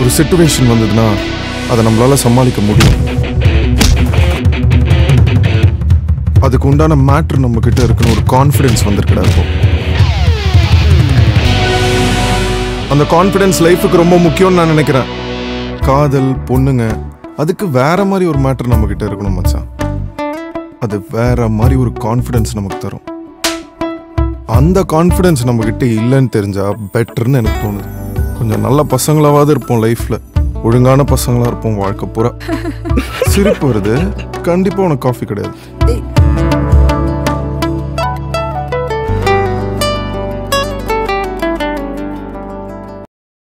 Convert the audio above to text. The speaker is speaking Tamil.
ஒரு சுச்சுவேஷன் வந்ததுன்னா அதை நம்மளால சமாளிக்க முடியும் அதுக்கு உண்டான மேட்ரு நம்ம கிட்ட இருக்குன்னு ஒரு கான்ஃபிடன்ஸ் வந்திருக்கடா இப்போ அந்த கான்ஃபிடன்ஸ் லைஃபுக்கு ரொம்ப முக்கியம்னு நான் நினைக்கிறேன் காதல் பொண்ணுங்க அதுக்கு வேற மாதிரி ஒரு மேட்ரு நம்ம கிட்ட இருக்கணும் மச்சான் அது வேற மாதிரி ஒரு கான்ஃபிடன்ஸ் நமக்கு தரும் அந்த கான்ஃபிடன்ஸ் நம்ம கிட்ட இல்லைன்னு தெரிஞ்சா பெட்டர்னு எனக்கு தோணுது கொஞ்சம் நல்ல பசங்களாவது இருப்போம் லைஃப்ல ஒழுங்கான பசங்களா இருப்போம் வாழ்க்கை பூரா சிரிப்பு வருது கண்டிப்பா உனக்கு காஃபி கிடையாது ஏய்